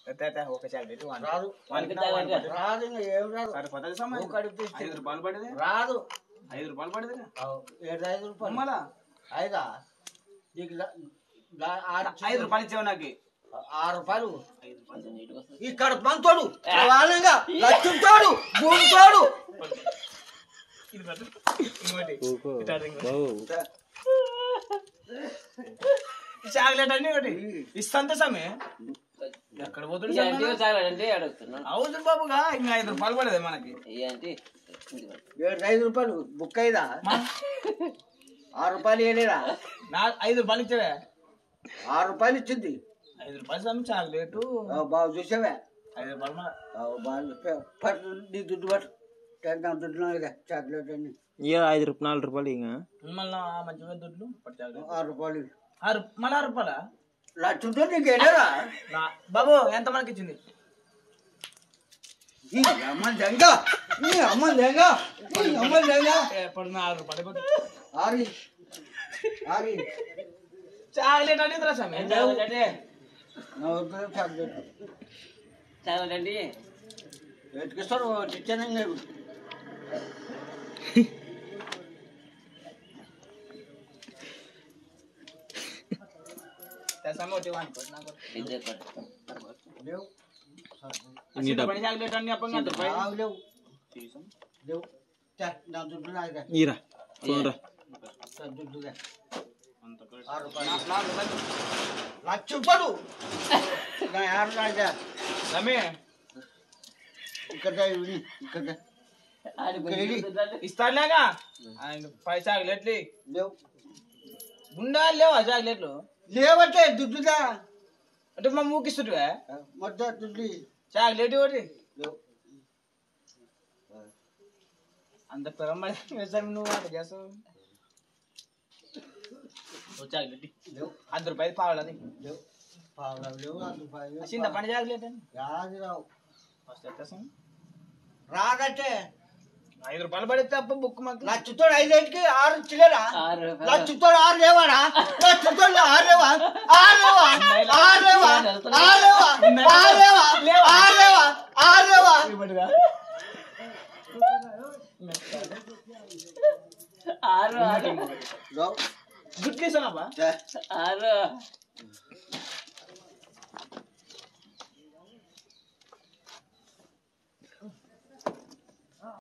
ఒక చాక్లెట్ వానికి. రాదు వానికి నా, వానికి వానికి చాక్లెట్. పడ్డది. రాదు ఇంకా ఏం రాదు సరిపోతుంది సమయం. నువ్వు కడుపు తీస్తే. ఐదు రూపాయలు పడేది రాదు ఐదు రూపాయలు పడేది అవు, ఏడు ఐదు రూపాయలు మళ్ళా ఐదా నీకు దా- దా- ఆరు ఐదు రూపాయలు ఇచ్చావు నాకు ఆరు రూపాయలు ఐదు రూపాయలు నీట్గా వస్తుంది. ఈ కడపంతోడు వాళ్ళంగా లక్ష్యంతోడు భూమితోడు ఇది పట్టు. ఇంకోటి ఊకో. ఇట్లా ఇంకోటి. బావు. ఈ చాక్లెట్ అన్ని ఒకటి ఇస్తాంత సమయం ఎక్కడ పోతుంది ఈ ఆంటీ చాక్లెట్ అంటే అడుగుతున్నాను అవుతుంది బాబుగా ఇంకా ఐదు రూపాయలు పడేది మనకి ఈ ఆంటీ ఏడు ఐదు రూపాయలు బుక్ అయిందా ఆరు రూపాయలు వేయలేదా నా ఐదు రూపాయలు ఇచ్చావే ఆరు రూపాయలు ఇచ్చింది ఐదు రూపాయలు సమయం చాక్లెట్ ఆ, బాగా చూసావే ఐదు రూపాయలు మా- ఆ, బాగా చెప్పావు. పట్టు నీ దుడ్డు పట్టు టెన్ దుడ్డు ఇదే చాక్లెట్ అన్ని ఇక ఐదు రూపాయలు నాలుగు రూపాయలు ఇంకా మళ్ళా మంచిగా దుడ్లు పట్టు చాక్లెట్ ఆరు రూపాయలు ఆరు మళ్ళీ ఆరు రూపాయలా లక్షతో నీకు వెళ్ళరా నా బాబు ఎంత మనకి ఇచ్చింది ఈ అమ్మ దెంగ ఈ అమ్మ దెంగ ఈ అమ్మ దెంగ ఎప్పుడు నాలుగు రూపాయలు కొట్టు. ఆరి ఆరి చాక్లెట్ అనేది రా సమయం చాక్లెట్ అంటే నా వద్దు చాక్లెట్ చాక్లెట్ అంటే ఎట్టుకిస్తారు చిచ్చానంగా సమయం ఒకటి వానికి ఒకటి, నాకు ఒకటి. ఇదే కొట్టు. లేవు చింతపండు చాక్లెట్ అన్ని అప్పం కదా రూపాయి. ఆ, లేవు లేవు తే, నా దుడ్డు నాదే ఈరా చూడరా నా దుడ్డుదే అంత పైసలు. ఆరు రూపాయలు నా- నాలుగు రూపాయలు. లక్ష రూపాయలు నా ఆరు నాదే సమయం ఇక్కడ ఇవి ఇక్కడ ఆడి ఇక్కడ ఇది. ఇస్తాడులేగా ఆయన పై చాక్లెట్లు లేవు గుండా లేవు ఆ చాక్లెట్లు లేవటే దుడ్డుదా అంటే మా మూకిస్తుంటే మొత్తం దుడ్డు చాక్లెట్ ఒకటి లేవు అంత పిరమ్మడి వ్యవసాయం నువ్వు అట్లా చేస్తావు ఓ చాక్లెట్ లేవు అర్ధ రూపాయలు పావాలది లేవు పావులు లేవు అంత రూపాయలు చింతపండు చాక్లెట్ అని రాదు రావు ఫస్ట్ ఎత్తేసాం రాదటే ఐదు రూపాయలు పడితే తప్ప బుక్ మాకు లక్షతో ఐదేటికి ఆరు ఇచ్చలేరా ఆరు రూపాయలు. లక్షతో ఆరు లేవారా లక్షతో ఆరు లేవా ఆరు లేవా ఆరు లేవా ఆరు లేవా ఆరు లేవా ఆరు లేవా ఆరు లేవా ఇవ్వడుగా. ఆరు ఆరు లేవు. గుడ్లు ఇస్తానబ్బా ఛే, ఆరు